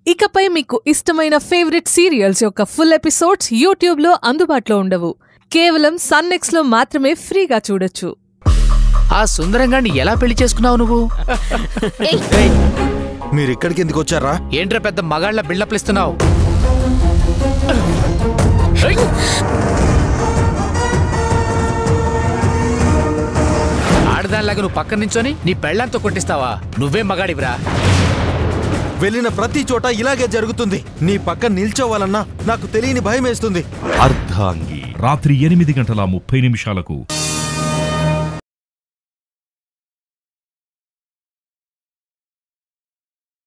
ఇకపై మీకు ఇష్టమైన ఫేవరెట్ సీరియల్స్ యొక్క ఫుల్ ఎపిసోడ్స్ యూట్యూబ్లో అందుబాటులో ఉండవు కేవలం సన్నెక్స్లో మాత్రమే ఫ్రీగా చూడొచ్చు ఆ సుందరంగాన్ని ఎలా పెళ్లి చేసుకున్నావు నువ్వు ఏయ్, మీరు ఇక్కడికి ఎందుకు వచ్చారా ఏంట్రా పెద్ద మగాళ్ళ బిల్డప్లు ఇస్తున్నావు ఏయ్! ఆడదానిలాగా నువ్వు పక్కన నించొని నీ పెళ్ళంతో కొట్టిస్తావా నువ్వే మగాడివిరా వెళ్ళిన ప్రతి చోట ఇలాగే జరుగుతుంది నీ పక్కన నిల్చోవాలన్నా నాకు తెలియని భయం వేస్తుంది అర్ధాంగి రాత్రి ఎనిమిది గంటల ముప్పై నిమిషాలకు